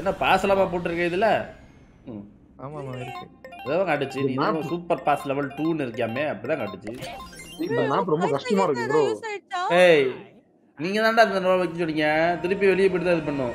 என்ன பாசலாமா போட்டிருக்க இதுல ம் ஆமா ஆமா இருக்கு அதான் காட்டுச்சு நீ map- சூப்பர் பாஸ் லெவல் டூன்னு இருக்கியாமே அப்படிதான் காட்டுச்சு இந்த மேப் ரொம்ப கஷ்டமா இருக்கு ப்ரோ யூஸ் ஆயிடுச்சா ஏய் நீங்க தான்டா அந்த ரோல் வைக்க சொன்னீங்க திருப்பி வெளியே போயிட்டு தான் இது பண்ணும்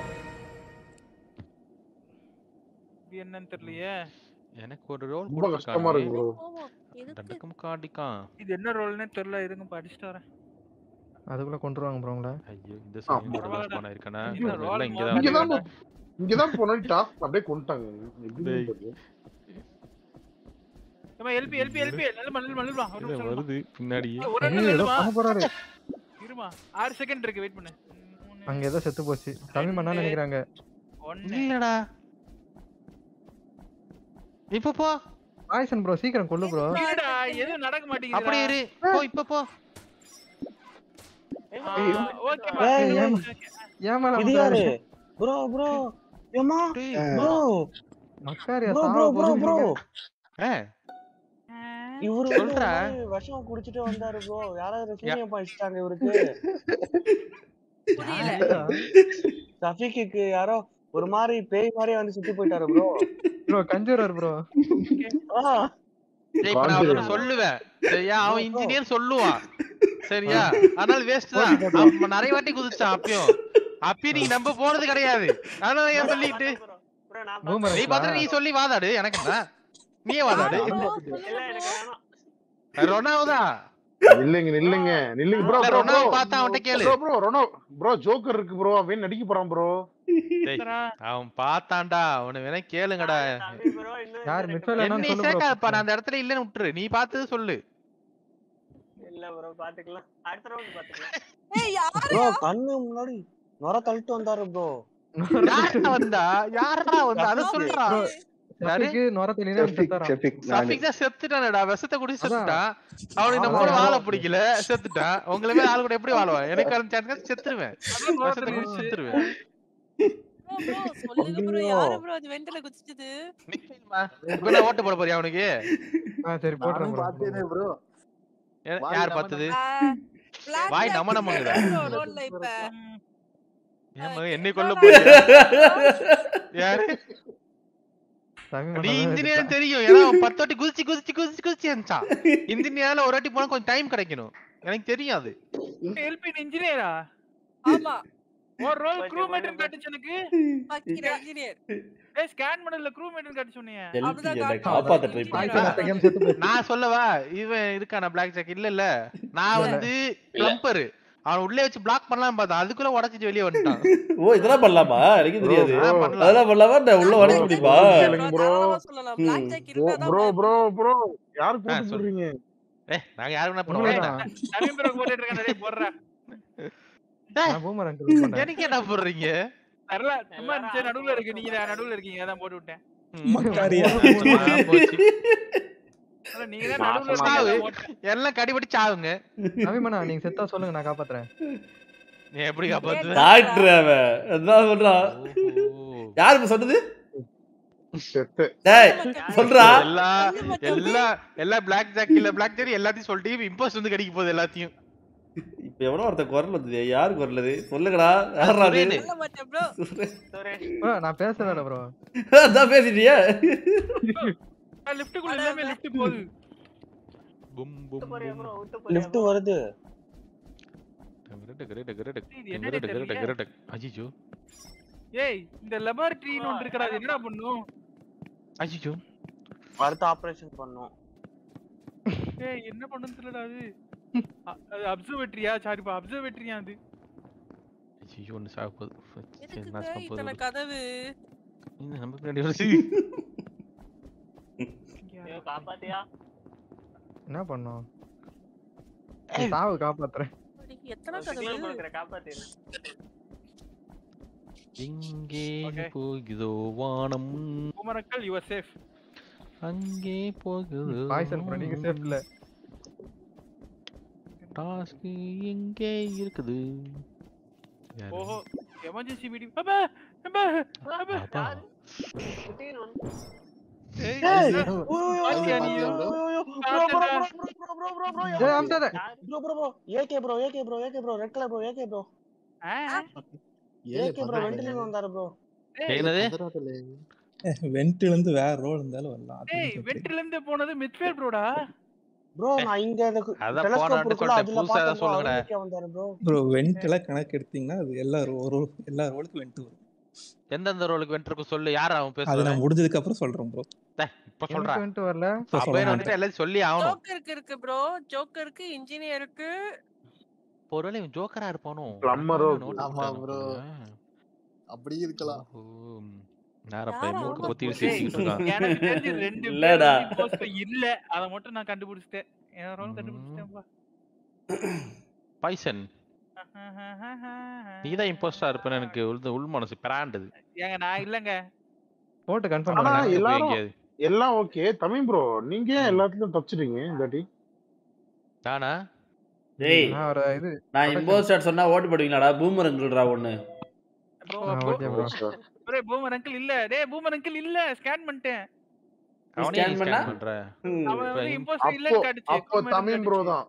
இது என்னன்னு தெரியலையே எனக்கு ஒரு ரோல் ரொம்ப கஷ்டமா இருக்கு ப்ரோ ஆமா, எதுக்கு தண்டக்கம் காட்டிக்கான் இது என்ன ரோல்னே தெரியல இருங்க படிச்சுட்டு வரேன் அதுக்குள்ள கொண்டுருவாங்க ப்ரோ உங்களை ஐயோ இந்த சமயம் கூட பரவாயில்ல. லாஸ் பண்ண இருக்கேனா இந்த roll எல்லாம் இங்கதான் மாதிரி இங்கதான் வேண்டாம். இங்கதான் போனோம் டாஸ்க் அப்படியே கொண்டுட்டாங்க எப்படின்னு டேய். தெரியல. ஏம்மா, எல்பி எல்பி எல்பி நல்ல மல்லு மல்லுமா ஒரு இல்ல, நிமிஷம் இருமா. வருது பின்னாடியே ஒரு ஐயோ, நிமிஷம் ஏதோ இருமா. பண்ண போறாரு இருமா ஆறு செகண்ட் இருக்கு வெயிட் பண்ணு மூணு, அங்க ஏதோ செத்து போச்சு தமிழ் மண்ணா நினைக்கிறாங்க ஒண்ணு இல்லடா இப்ப போ பாய்சன் ப்ரோ சீக்கிரம் கொல்லு ப்ரோ இல்லடா எதுவும் நடக்க மாட்டேங்குது அப்படி இரு போ இப்ப போ ஓகேமா ஏய், ஏன் ஏமால இது யாரு ப்ரோ ப்ரோ ஏமா டேய், ப்ரோ மக்காரியா ப்ரோ சாவ ப்ரோ ப்ரோ ப்ரோ போகுது ஆ, இவரு வந்து சொல்றா. ஒரு மாதிரி விஷம் குடிச்சிட்டு வந்தாரு ப்ரோ யாராவது சூனியம் பாய்ச்சிட்டாங்க இவருக்கு புரியல சஃபிக்கு யாரோ ஒரு மாதிரி பேய் மாதிரியே வந்து சுத்தி போயிட்டாரு ப்ரோ ப்ரோ கஞ்சூரர் ப்ரோ டேய், இப்ப நான் அவனை சொல்லுவேன் சரியா அவன் இன்ஜினியர் சொல்லுவான் சரியா அதனால வேஸ்ட் தான் அவன் நிறைய வாட்டி குதிச்சான் அப்பயும் அப்பயும் நீங்க நம்ப போனது கிடையாது அதனால ஏன் சொல்லிட்டு பூமர் நீ பாத்திரம் நீ சொல்லி வாதாடு எனக்கு என்ன நீயே வாதாடு ரொனாவுதா இல்லைங்க நில்லுங்க நில்லுங்க ப்ரோ இல்ல, ப்ரோ ப்ரோ ரொனாவை பார்த்தா அவன்கிட்ட கேளு ப்ரோ ப்ரோ ரொனோ ப்ரோ ஜோக்கர் இருக்கு ப்ரோ அவன் நடிக்க போறான் ப்ரோ டேய், அவன் பார்த்தான்டா அவனை வேணா கேளுங்கடா யார் மிட்ஃபீல்ட் என்னை சொல்லு சேர்க்காதப்பா ப்ரோ நான் அந்த இடத்துல இல்லன்னு விட்டுரு நீ பார்த்தது சொல்லு இல்ல ப்ரோ பாத்துக்கலாம் அடுத்த ரவுண்ட் பாத்துக்கலாம் ஏய் யாரு ப்ரோ கண்ணு முன்னாடி நொர தள்ளிட்டு வந்தாரு ப்ரோ யாரா வந்தா யாரா வந்தா அத சொல்றா யாரு? சஃபிக்கு நொர தெளினா செத்தாராம் சஃபிக் தான் செத்துட்டானடா விஷத்தை குடி அதான். செத்துட்டான் அவனுக்கு நம்ம கூட அதான். வாழ பிடிக்கல செத்துட்டான் உங்களை மேல ஆள் கூட எப்படி வாழுவான் எனக்கு அந்த சான்ஸ் செத்துருவேன் விஷத்தை குடிச்சு செத்துருவேன் bro, bro, சொல்லுங்க ப்ரோ யாரு ப்ரோ அது வெண்டல குதிச்சது நிச்சயமா. இப்ப நான் ஓட்டு போட போறியா அவனுக்கு ஆ சரி போடுறேன் ப்ரோ ப்ரோ யா- யார் பார்த்தது Black வாய் Jack நம்ம நம்ம இல்ல bro, ரோல்ல இப்ப ஏம்மா, என்னை கொல்ல போறியா யாரு தமிழ் நீ மண்ணா இன்ஜினியர் தெரியும் ஏன்னா அவன் பத்து வாட்டி குதிச்சு குதிச்சு குதிச்சு குதிச்சு இருந்துச்சான் இன்ஜினியர்ல ஒரு வாட்டி போனா கொஞ்சம் டைம் கிடைக்கணும் எனக்கு தெரியும் அது எல்பி இன்ஜினியரா ஆமா ஒரு ரோல் க்ரூ மேட்னு காட்டுச்சு எனக்கு பக்கிர இன்ஜினியர் ஏய் ஸ்கேன் பண்ணல க்ரூ மேட்னு காட்டு சொன்னீங்க அப்படிதான் என்னை காட்டும். காப்பாத்த ட்ரை பாய்சன் பண்ணா அடுத்த கேம் செத்து போயிடுச்சு நான் சொல்லவா இவன் இருக்கானா பிளாக் ஜாக் இல்ல இல்ல நான் வந்து கிளம்பர் அவன் உள்ளே வச்சு பிளாக் பண்ணலாம் பார்த்தேன் அதுக்குள்ள உடச்சிட்டு வெளியே வந்துட்டான் ஓ இதெல்லாம் பண்ணலாமா எனக்கு தெரியாது ஆ, பண்ணலாம். அதெல்லாம் பண்ணலாமா நான் உள்ள உடைக்க முடியுமா கேளுங்க bro. தாராளமா சொல்லலாம் Black Jack இருந்தா தான் ப்ரோ ப்ரோ ப்ரோ யாரு ஆ, கூட்டு சொல்லு. போடுறீங்க ஏ நாங்க யாரு வேணா பண்ணுவோம் உண்மைதான். நவீன் ப்ரோ போட்டுட்டு இருக்கான் நிறைய போடுறேன் நான் பூமர் அங்கிள் பண்றேன் எனக்கு என்ன போடுறீங்க தரல சும்மா இருந்துச்சு நடுவுல இருக்கு நீங்க நடுவுல இருக்கீங்க அதான் போட்டு விட்டேன் ஆ, போச்சு. அதான் நீங்க தான் நடுவுல சாவு. இருக்கீங்க அதான் போட்டேன். எல்லாம் கடிபடி சாவுங்க நவீமண்ணா நீங்க செத்தா சொல்லுங்க நான் காப்பாத்துறேன் நீ எப்படி காப்பாத்துவ டாக்டர் அவன் அதான் சொல்றான் ஓஹோ. யாரு இப்ப சொன்னது செத்து டேய் சொல்றா எல்லா சொல்லு மட்டும். எல்லா எல்லா பிளாக் ஜாக் இல்ல பிளாக் ஜாக் எல்லாத்தையும் சொல்லிட்டு இம்போஸ்ட் வந்து கடிக்க போகுது எல்லாத்தையும் இப்ப எவனோ ஒருத்த குரல் வந்தது யாரு குரல் அது சொல்லுங்கடா யாரா அது சுரேனு. சொல்ல மாட்டேன் ப்ரோ ப்ரோ நான் பேசவே ப்ரோ அதான் பேசிட்டியா லிஃப்ட்டுக்குள்ள எல்லாமே லிஃப்ட் போகுது பும் பும் பும். லிஃப்ட் வருது கிரடக், கிரடக், கிரடக், இது என்னன்னே கிரடக், கிரடக், தெரியல. கிரடக். அய்யய்யோ ஏய் இந்த லெபார்டரின்னு ஒன்று இருக்கடா அது என்னடா பண்ணும் அய்யய்யோ அடுத்த ஆபரேஷன் பண்ணோம் ஏய் என்ன பண்ணுன்னு தெரியலடா அது அ- அது அப்சர்வேட்டரியா சாரிப்பா அப்சர்வேட்டரியா அது ஐயோ ஒன்று சாக போகுது சரி, எதுக்குங்க நாசமா போகுது இத்தனை விடு. கதவு என்ன நம்ம பின்னாடி வருது காப்பாத்தியா என்ன பண்ணோம் நீ சாவு காப்பாத்துறேன் எத்தனை கதவு காப்பாத்தி எங்கே Okay. போகுதோ வானம் குமரக்கல் யுவர் சேஃப் அங்கே போகுதோ பாய்சன் ப்ரோ நீங்க சேஃப் இல்ல டாஸ்க் எங்கே இருக்குது யாரு? ஓஹோ எமர்ஜென்சி மீட்டிங் அப்பா அப்பா அப்பா அப்பா. ஏய் ஏய், என்ன? பாத்தியா நீ? ஏய் அம்சாத AK bro AK bro AK bro red colour bro AK bro ஆ? ஏகே ப்ரோ வெண்டிலிங் வந்தாரு ப்ரோ என்னது வெண்ட்ல இருந்து வேற ரோல் இருந்தாலும் வரலாம் அது டேய் வந்து எப்படி? வெற்றில இருந்து போனது மிட்ஃபீல்ட் ப்ரோடா ப்ரோ நான் இங்க அதான் டெலஸ்கோப் போன இருக்குல்ல வாட்டி அதுல புதுசா ஏதாவது பார்த்தேன் bro சொல்லுங்கடா. அவருக்கே வந்தாரு ப்ரோ ப்ரோ வெண்ட் எல்லாம் கணக்கு எடுத்தீங்கன்னா அது எல்லா ஒரு எல்லா ரோலுக்கும் வெண்ட் வரும் எந்தெந்த ரோலுக்கு வென்ட்ருக்கு சொல்லு யார் அவன் அது பேசுறது நான் முடிஞ்சதுக்கு அப்புறம் சொல்றேன் ப்ரோ இப்ப எனக்கு சொல்றேன் வந்துட்டு வரல இப்ப சொல்ல அப்பயே மாட்டேன் வந்துட்டு எல்லாத்தையும் சொல்லி ஆகணும் ஜோக்கருக்கு இருக்கு ப்ரோ ஜோக்கருக்கு இன்ஜினியருக்கு ஒருவேளை இவன் ஜோக்கரா இருப்பானோ Plumber ஓ? ஆமா bro. அப்படி இருக்கலாம் நேரப்பா யாரா மூக்கு அவன்? பொத்தி டேய், சிரிச்சுக்கிட்டு இருக்கான் எனக்கு தெரிஞ்சு ரெண்டு இல்லடா. போஸ்ட் இல்ல அத மட்டும் நான் கண்டுபிடிச்சிட்டேன் என் ரோல் கண்டுபிடிச்சிட்டேன்ப்பா பைசன் நீதான் இம்போஸ்டா இருப்பேன்னு எனக்கு உள் உள் மனசு பிராண்டது ஏங்க நான் இல்லங்க போட்டு கன்ஃபார்ம் ஆனா பண்ணுங்க எல்லாரும் எங்கேயாவது எல்லாம் ஓகே தமிழ் ப்ரோ நீங்க ஏன் எல்லாத்துலயும் தப்பிச்சிட்டீங்க இந்த வாட்டி நானா டேய் நான் ஒரு இது நான் இம்போஸ்டர் சொன்னா ஓட்டு போடுவீங்களாடா பூமரங்கள்டா ஒண்ணு bro okay bro bro boomer uncle இல்ல டேய் பூமர் அங்கிள் இல்ல ஸ்கேன் பண்ணிட்டேன் அவனே scan பண்ணா? ஸ்கேன் பண்ற ம். அவன் வந்து இப்ப இம்போஸ்டர் அப்போ இல்லன்னு காட்டுச்சு அப்போ பூமர் தமிழ் ப்ரோ தான்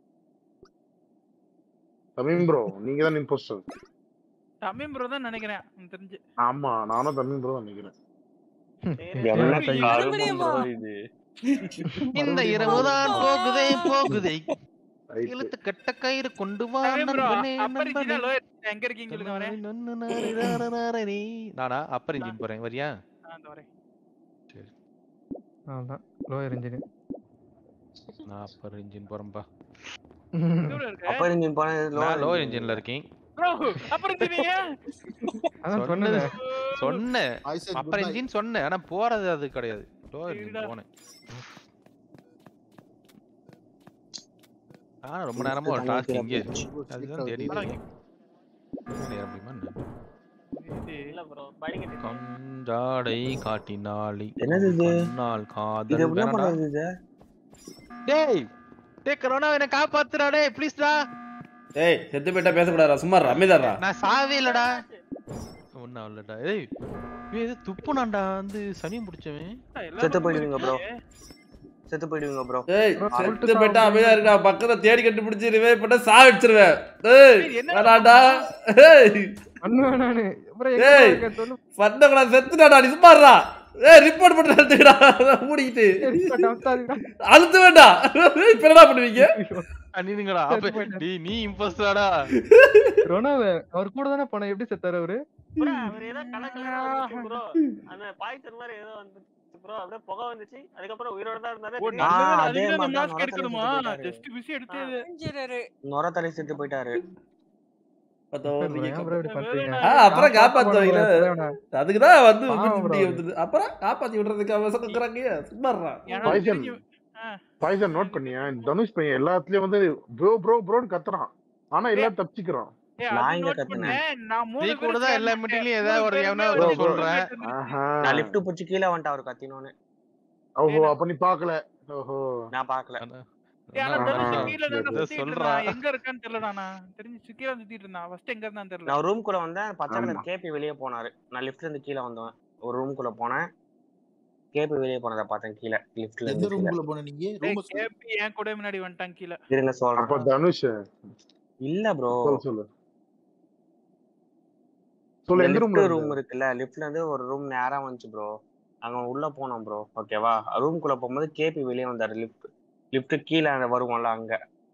தமிழ் ப்ரோ நீங்க தான் இம்போஸ்டர் தமிழ் ப்ரோ தான் நினைக்கிறேன் எனக்கு தெரிஞ்சு ஆமா நானும் தமிழ் ப்ரோ தான் நினைக்கிறேன் என்ன ஐயோ, கருமம் மறுபடியுமா? bro இது இந்த இரவுதான் போகுதே போகுதே Right. இழுத்து கட்ட கயிறு கொண்டு வா தமிழ் ப்ரோ நண்பனே, அப்பர் நண்பனே. இன்ஜினா லோயர் எங்க இருக்கீங்க சொல்லுங்க வரேன் நொன்னு நாரி நார நார நீ. நானா அப்பர் இன்ஜின் போறேன் வரியா ஆ, இந்த வரேன் அதான் லோயர் இன்ஜின் நான் அப்பர் இன்ஜின் போறேன்பா தூரம் இருக்க அப்பர் இன்ஜின் போன நான் லோவர் இன்ஜின்ல இருக்கேன் ப்ரோ அப்புறம் இருந்தீங்க அதான் சொன்னது சொன்னேன் சொன்னேன் I said upper good night. Engine சொன்னேன் ஆனா போறது அது கிடையாது லோவர் சரிடா. இன்ஜின் போனேன் ஆனா ரொம்ப நேரமா ஒரு டாஸ்க் இங்கே இருக்கு அதுதான் தேடி இருக்கேன் நேரம் முடியுமா என்ன? கஞ்சாடை காட்டினாளி என்னது இது? கண்ணால் இது காதல் எப்படி வேணடா. பண்றது இது டேய் டேய் கரோனா என்ன காப்பாத்துடா டேய் ப்ளீஸ்டா டேய் செத்து போயிட்டா பேசக்கூடாதா சும்மா அமைதாரா நான் சாவே இல்லடா ஒன்னும் இல்லடா ஏய் ஏய், இது துப்புனான்டா வந்து சனியம் பிடிச்சவன் செத்து போயிடுவீங்க ப்ரோ செத்து போயிடுவீங்க ப்ரோ டேய் Bro, செத்து சொல்லிட்டு போயிட்டா தான் அமைதியா இருக்கா பக்கத்துல தேடி கண்டுபிடிச்சு ரிவைவ் பண்ண சாவிச்சிருவேன் டேய் ஏய், என்ன வேணாடா ஏய் பண்ணுவேன் நானு அப்புறம் எங்க ஏய். இருக்க சொல்லு பண்ணக்கூடா செத்துட்டாடா நீ சும்மாடுறா ஏய் ரிப்போர்ட் பண்ணி எடுத்துக்கடா மூடிக்கிட்டு அழுத்து வேண்டாம் இப்ப என்னடா பண்ணுவீங்க நீங்கடா அப்ப செத்து போயிட்டேன். நீ நீ இம்போஸ்டராடா ரொனாவே அவர் கூட தானே போன எப்படி செத்தாரு அவரு ப்ரோ அவர் ஏதோ கணக்குல வந்துச்சு ப்ரோ அந்த பாய்ச்சல் மாதிரி ஏதோ வந்துச்சு ப்ரோ அப்படியே புகை வந்துச்சு அதுக்கப்புறம் உயிரோட தான் இருந்தாரு ஓ திடீர்னு ஆ, நல்லது அதே அதுக்கு அந்த மாதிரி தான் மாஸ்க் எடுக்கணுமா நுரத்தள்ளி ஜஸ்ட் பிஸி எடுத்து இன்ஜினியரு நொர தலை செத்து போயிட்டாரு பத்தோ, நீங்க ஏன் bro இப்படி பண்றீங்க ஆ, அப்புறம் காப்பாத்துவீங்களா அதுக்கு தான் வந்து பாவம் bro. இப்படி வந்துது. அப்புறம் காப்பாத்தி விடுறதுக்கு அவசரம் இருக்கிறாங்க சும்மாடுறா எனக்கு பாய்சன் தெரிஞ்சு பாய்சன் நோட் பண்ணியா இந்த தனுஷ் பையன் எல்லாத்துலயும் வந்து ப்ரோ ப்ரோ ப்ரோன்னு கத்துறான் ஆனா எல்லாம் தப்பிச்சுக்கிறான் ஏய், நான் அது இங்க note கத்துனேன். பண்ணேன். நான் மூணு நீ பேர் கூட தான் scan எல்லா பண்ணிட்டேன். மீட்டிங்லயும் ஏதாவது ஒரு மூணு எவனா பேருமே ஒரு ஒரு சொல்றேன். room mate ஆஹா நான் லிஃப்ட் பிடிச்சி கீழே வந்துட்டேன் அவர் கத்தினோன்னு ஓஹோ அப்ப நீ பாக்கல ஓஹோ நான் பாக்கல ஏய், ஆனா ஆஹா. தனுஷ் கீழ தான் இதை சுத்திட்டு சொல்றா. இருந்தான். எங்க இருக்கான்னு தெரியலடா நான். தெரிஞ்சு கீழ சுத்திட்டு இருந்தான். first எங்க இருந்தான்னு தெரியல. நான் ரூம் குள்ள வந்தேன் பச்சை ஆமா. கலர் கேபி வெளியே போனாரு நான் லிஃப்ட்ல இருந்து கீழே வந்தேன் ஒரு ரூம் குள்ள போனேன் கேபி வெளியே போனதை பார்த்தேன் கீழே லிஃப்ட்ல எந்த இருந்து கீழே ரூம்குள்ள போன நீங்க டேய், ரூம் KP என் கூட முன்னாடி வந்துட்டான் கீழ. இருங்க அப்ப சொல்றேன் தனுஷ் இல்ல ப்ரோ சொல்லு சொல்லு சொல்லு எந்த லிஃப்ட் ரூம்ல ரூம் இருக்குல்ல லிஃப்ட்ல இருந்து ஒரு ரூம் நேரா வந்துச்சு ப்ரோ அங்க உள்ள போனோம் ப்ரோ ஓகேவா ரூம் குள்ள போகும்போது கேபி வெளியே வந்தாரு லிஃப்ட் லிஃப்ட் கீழே வருவோம்ல அங்க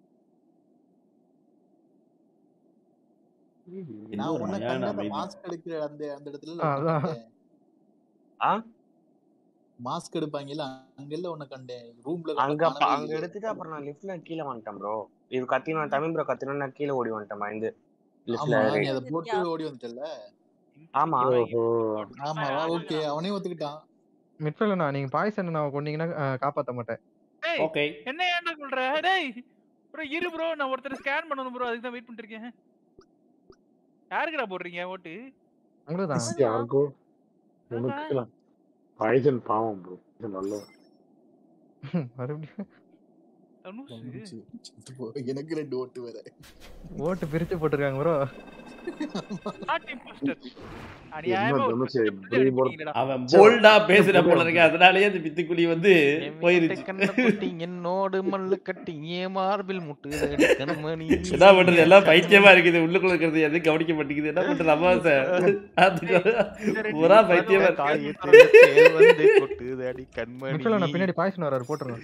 நான் உன்ன ஏன் கண்ட அந்த அமைதி? மாஸ்க் எடுக்கிற அந்த அந்த இடத்துல ஆ, உன்னை அதான். கண்டேன். ஆ மாஸ்க் எடுப்பாங்கல்ல அங்கெல்லாம் உன்ன கண்டேன் ரூம்ல அங்க ப- அங்க எடுத்துட்டு அப்புறம் நான் லிஃப்ட்ல கீழே வந்துட்டேன் ப்ரோ இது கத்தின தமிழ் ப்ரோ கத்தினா நான் கீழே ஓடி வந்துட்டேன் பயந்து லிஃப்ட்ல ஆமா ஏறி நீ அதை போட்டு ஓடி வந்துட்டல ஆமா ஓஹோ ஆமாவா ஓகே அவனே ஒத்துக்கிட்டான் மிட்ஃபீல்டர்ண்ணா நீங்க பாய்சன் நான் கொண்டீங்கன்னா அஹ், காப்பாத்த மாட்டேன் டேய், ஓகே என்ன ஏன்டா சொல்ற? டேய், bro, இரு bro, நான் ஒருத்தரை scan பண்ணணும் bro. அதுக்கு தான் wait பண்ணிட்டு இருக்கேன். யாருக்குடா போடுறீங்க ஓட்டு உங்களுக்கு தான் யாருக்கோ உனக்கு பாய்சன் பாவம் ப்ரோ இது நல்ல மறுபடியும் தனுஷ் வந்துச்சு. செத்து போ. எனக்கு ரெண்டு ஓட்டு வேற ஓட்டு பிரிச்சு போட்டிருக்காங்க ப்ரோ நாட் இம்போஸ்டர் அநியாயமா என்ன ஒரு தனுஷ் பச்சை இப்படி புள்ளி போற- அடிக்கிறீங்கடா. அவன் போல்டா பேசுற போல இருக்கு அதனாலயே அந்த பித்துக்குழி வந்து போயிருச்சு கண்ணக்குட்டி என்னோடு மல்லு கட்டி ஏ மார்பில் முட்டுதடி கண்மணி என்ன பண்றது எல்லாம் பைத்தியமா இருக்குது உள்ளுக்குள்ள இருக்கிறது எதுவும் கவனிக்க மாட்டேங்குது என்ன பண்றது அமாவாசை அதுக்கு புறா பைத்தியமா இருக்கு காயத்தில் தேள் வந்து கொட்டுதடி கண்மணி மிட்ஃபீல்டர் நான் பின்னாடி பாய்சன் வராரு போட்டுருங்க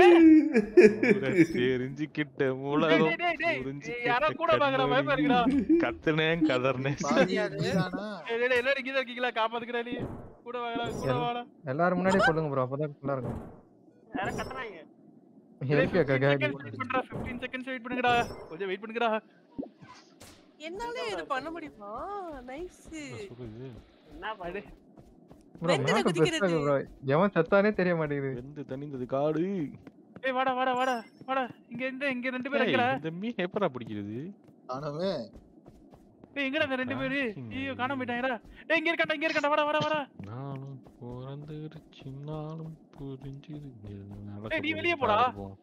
ஊரை தெரிஞ்சுக்கிட்ட டேய், முழகம் டேய், டேய், டேய், புரிஞ்சுக்கிட்ட யாரோ கூட வாங்குற பயமா இருக்குடா. கத்துனேன் கதர்னேன் பாதி நீதானா? டேய், டேய், டேய், எல்லாரும் இங்கதான் இருக்கீங்களா? காப்பாத்துக்கடா நீ. கூட வாங்கடா, கூட வாடா. எல்லாரும் முன்னாடியே சொல்லுங்க ப்ரோ அப்பதான் நல்லா இருக்கும் யாரோ கத்துறாங்க ஹெல்ப் கேட்க 15 seconds wait பண்றா, 15 seconds wait பண்ணுங்கடா. கொஞ்சம் wait பண்ணுங்கடா. என்னாலே இது பண்ண முடியுமா நைஸ் என்ன பாடு ப்ரோ வெந்தன மேப் குதிக்கிறது. பெருசா ப்ரோ எவன் செத்தானே தெரிய மாட்டேங்குது வெந்து தணிந்தது காடு ஏய், வாடா, வாடா, வாடா, வாடா. இங்க இந்த இங்க ரெண்டு பேர் ஏய், இருக்கல இந்த மீன் எப்படா பிடிக்கிறது காணோமே ஏய் எங்கடா இந்த ரெண்டு பேரு Tracking. ஐயோ காணாம போயிட்டாங்கடா டேய் இங்க இருக்காண்டா இங்க இருக்காண்டா வாடா வாடா வாடா நானும் பிறந்துருச்சு நானும் புரிஞ்சிருங்க ஏய், நீ வெளிய போடா.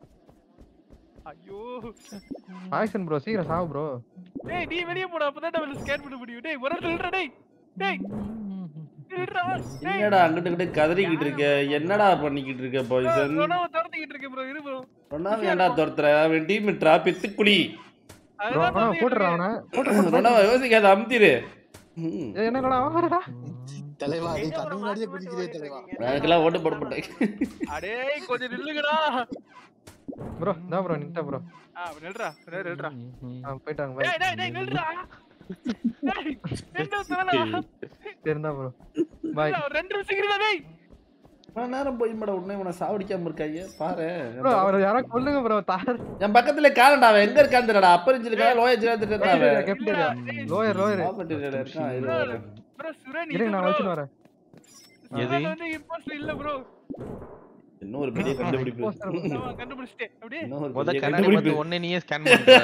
ஐயோ பாய்சன் ப்ரோ சீக்கிரம் சாவு ப்ரோ டேய் நீ வெளிய போடா அப்பதான் நம்ம ஸ்கேன் பண்ண முடியும் டேய் ஒரு இடத்துல நில்றா டேய் டேய் நில்றா டேய் என்னடா அங்கிட்டு கிட்ட கதறிக்கிட்டு இருக்க என்னடா பண்ணிக்கிட்டு இருக்க பாய்சன் உணவு திறந்துக்கிட்டு இருக்கேன் ப்ரோ இரு ப்ரோ ரொனாவ ஏன்டா துரத்துற அவன் டீமிட்ரா பித்துக்குழி ப்ரோ அவனை போட்டுறா அவனை ரொனாவ யோசிக்காத அமுத்திரு ம். ஏய், என்னடா அவரடா தலைவா நீ கண்ணு முன்னாடியே குதிக்கிறே தலைவா அதுக்கெல்லாம் ஓட்டு போட மாட்டேன் அடே கொஞ்சம் நில்லுங்கடா ப்ரோ தான் ப்ரோ நின்ட்டா ப்ரோ ஆ நில்றா நில்லு, நில்றா போயிட்டாங்க டேய் பாய் டேய் டேய் நில்றா டேய் என்ன சொல்லலாம் தெரிந்தா ப்ரோ பாய் ரெண்டு நிமிஷம் இருடா டேய் இவ்வளவு நேரம் போய் மேடம் உடனே உன சாவடிக்காம இருக்காங்க பாரு ப்ரோ அவரை யாரா கொல்லுங்க ப்ரோ தார் என் பக்கத்துல காலண்டா அவன் எங்க இருக்கான்னு தெரியலடா அப்பர் இன்ஜிலுக்கா லோயர் ஜிலாத்துட்டு அவன் கேப்டரியா லோயர் லோயர் ஆப்பர்ச்சுனிட்டியில இருக்கான் இரு வரேன். ப்ரோ சுரன் இருங்க நான் வச்சுட்டு வரேன் எது இது வந்து இம்போஸ்டர் இல்ல ப்ரோ இன்னும் ஒரு பெரிய கண்டுபிடிப்பு நான் கண்டுபிடிச்சிட்டேன் அப்படியே இன்னும் ஒரு முத பெரிய கண்ணாடி பார்த்து கண்டுபிடிப்பு ஒண்ணே நீயே ஸ்கேன் பண்ற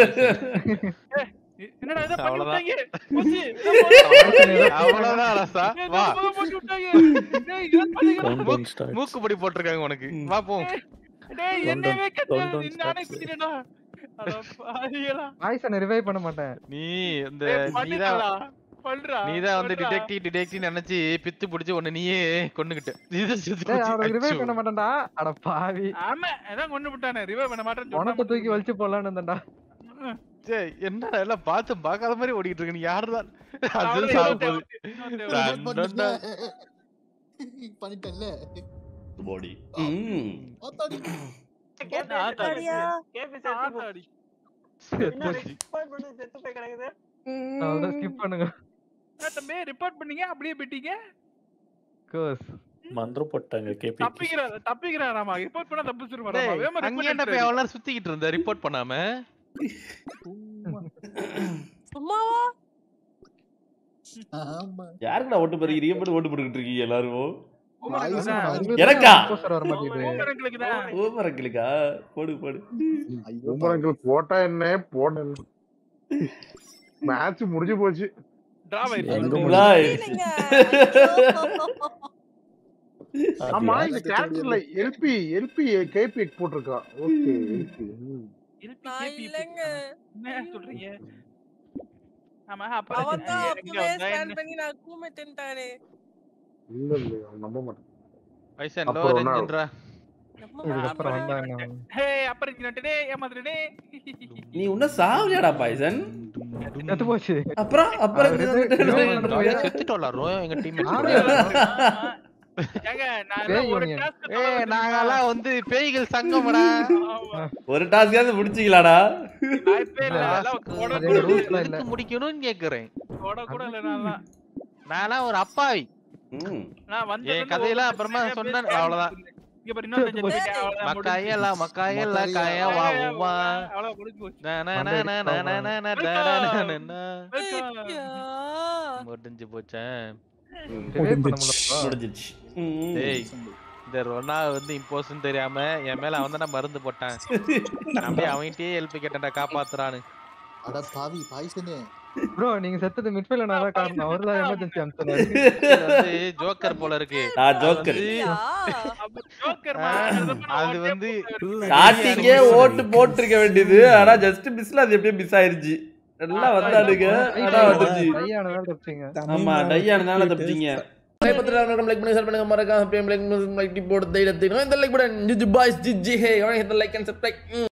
என்னடா இத பண்ணி அவ்வளவுதான். விட்டாங்க போச்சு இத அவ்வளவுதான் ரசா போச்சு. வா இத போட்டு விட்டாங்க டேய் இத பண்ணீங்க மூக்கு பொடி போட்டிருக்காங்க உனக்கு வா போ டேய் என்னவே Countdown கட்டாது நானே starts. குத்திட்டேனா அட பாவிகளா பாய்சனை ரிவைவ் பண்ண மாட்டேன் நீ இந்த டேய் நீதான் பண்ணிட்டடா பண்றா நீதான் வந்து பண்றா. டிடெக்டிவ் டிடெக்டிவ் நினைச்சு பித்து பிடிச்சு உன்னை நீயே கொன்னுகிட்ட இது செத்து டேய் அவரை போச்சு. ரிவைவ் பண்ண மாட்டேன்டா அட பாவி ஆமா அதான் கொண்டு விட்டானே ரிவைவ் பண்ண மாட்டேன்னு உனக்கு சொன்னா தூக்கி வலிச்சு போடலான்னு இருந்தேன்டா டேய், என்ன எல்லாம் பார்த்து பார்க்காத மாதிரி ஓடிட்டு இருக்க நீ யாருதான் அது அவ்வளவுதான் சாவ இன்னொரு போகுது இன்னொரு தான். பண்ணிட்டல பண்ணிட்டல பாடி ம் ஆத்தாடி கேபி ஆத்தாடியா. கேபி செத்து போ- ஆத்தாடி. என்ன report பண்ணி செத்து போய் கிடக்குது அவ்வளவுதான் ஸ்கிப் பண்ணுங்க என்ன தம்பி ரிப்போர்ட் பண்ணீங்க அப்படியே போயிட்டீங்க கோஸ் மந்திரம் போட்டாங்க கேபி தப்பிக்கிறார் தப்பிக்கிறார் ஆமா ரிப்போர்ட் பண்ணா தப்பிச்சிருவாரு டேய், ஆமா வேமா அங்க என்ன போய் அவ்வளவு நேரம் சுத்திக்கிட்டு இருந்த ரிப்போர்ட் பண்ணாம சும்மாவா ஆமா யாருக்குடா ஓட்டு போறீங்க போட்டு ஓட்டு போட்டுக்கிட்டு இருக்கீங்க எல்லாரும் பாய்சன் எனக்கா? வர மாட்டேங்குது உங்களுக்கு தான் ஓமரங்களுக்கா போடு போடு ஐயோ உமரங்கள் போட்டா என்ன போட மேட்ச் முடிஞ்சு போச்சு டிராவ் எங்க ஆயிடுச்சு முடியும்? Right. இல்லைங்க ஆமா இந்த கேரக்டர்ல எல்பி எல்பி கேபி போட்டிருக்கா ஓகே எல்பி இருக்கு, நான் கேபி இல்லைங்க என்ன சொல்றீங்க ஆமா அப்ப அவன் தான் எங்க அப்பவே வந்தா ஸ்கேன் என்ன? பண்ணி நான் கூமிட்டுட்டானே இல்ல இல்ல அவன் நம்ப மாட்டேன் வயசன் அப்போ லோ ஒரு நாள். ரேஞ்சுன்றா இதுக்கப்புறம் வந்தா என்ன ஹே அப்புறம் நட்டனே ஏமாத்துறனே நீ இன்னும் சாவலியாடா பாய்சன் செத்து போச்சு அப்புறம் அப்புறம் அவரு இது இது- வந்து- இது வந்து- ராயா செத்துட்டோம்ல ரோ எங்க டீம் ஏங்க நான் பேய் எல்லாம் ஒரு யூனியன். task ஏ நாங்கெல்லாம் வந்து பேய்கள் சங்கம்டா ஆமா. ஒரு டாஸ்காவது முடிச்சிக்கலாடா வாய்ப்பே இல்ல அதெல்லாம் தொட அது கூட எங்க rules ல இல்ல எதுக்கு முடிக்கணும்னு கேக்குறேன் தொட கூட இல்ல நான்லாம் நான்லாம் ஒரு அப்பாவி ம். நான் வந்து என் வந்து கதையெல்லாம் ஒரு அப்புறமா பிரச்சனையா சொன்னேன், பேசி அவ்வளவுதான். இங்க பாரு இன்னொரு செத்து போச்சு. செத்துட்டேன், அவ்வளவுதான் முடிஞ்சு மக்காயலா மக்காயலா காயா வா போச்சு. வா அவ்வளவுதான் முடிஞ்சு போச்சு நா, நா, நா, நா, நா, நா, நா, நா, டா, டா, நா, நா, நா. Welcome. ஐயா. முடிஞ்சு போச்சேன் ரிவைவ் பண்ண முடியல முடிஞ்சிச்சு ம். டேய் இந்த ரொனா வந்து இம்போஸ்ட்னு தெரியாம என் மேல அவன் தான் மருந்து போட்டான் அப்படியே அவன்கிட்டயே ஹெல்ப் கேட்டேன்டா காப்பாத்துறான்னு அட பாவி பாய்சனே ப்ரோ நீங்க செத்தது மிட்ஃபீல்ட்ல நான் தான் காரணம் அவர் தான் எமர்ஜென்சி அனுப்பிச்சாரு இது வந்து ஜோக்கர் போல இருக்கு நான் ஜோக்கர் அது ஐயா. அப்ப joker ஆ, man, அதுக்கப்புறம் நான் அது ஓட்டே வந்து போட்டேன். ஸ்டார்டிங்கே ஓட்டு போட்டிருக்க வேண்டியது ஆனா ஜஸ்ட் மிஸ்ல அது எப்படியோ மிஸ் ஆயிருச்சு எல்லாம் வந்தாடுங்க ஆனா வந்துச்சு டையானதால தப்பிச்சீங்க ஆமா டையானதால தப்பிச்சீங்க லைக் பண்ணி ஷேர் பண்ணுங்க மறக்காம லைக் லைக் போட்டு தைரியத்தை இந்த like button GG boys GG hey like and subscribe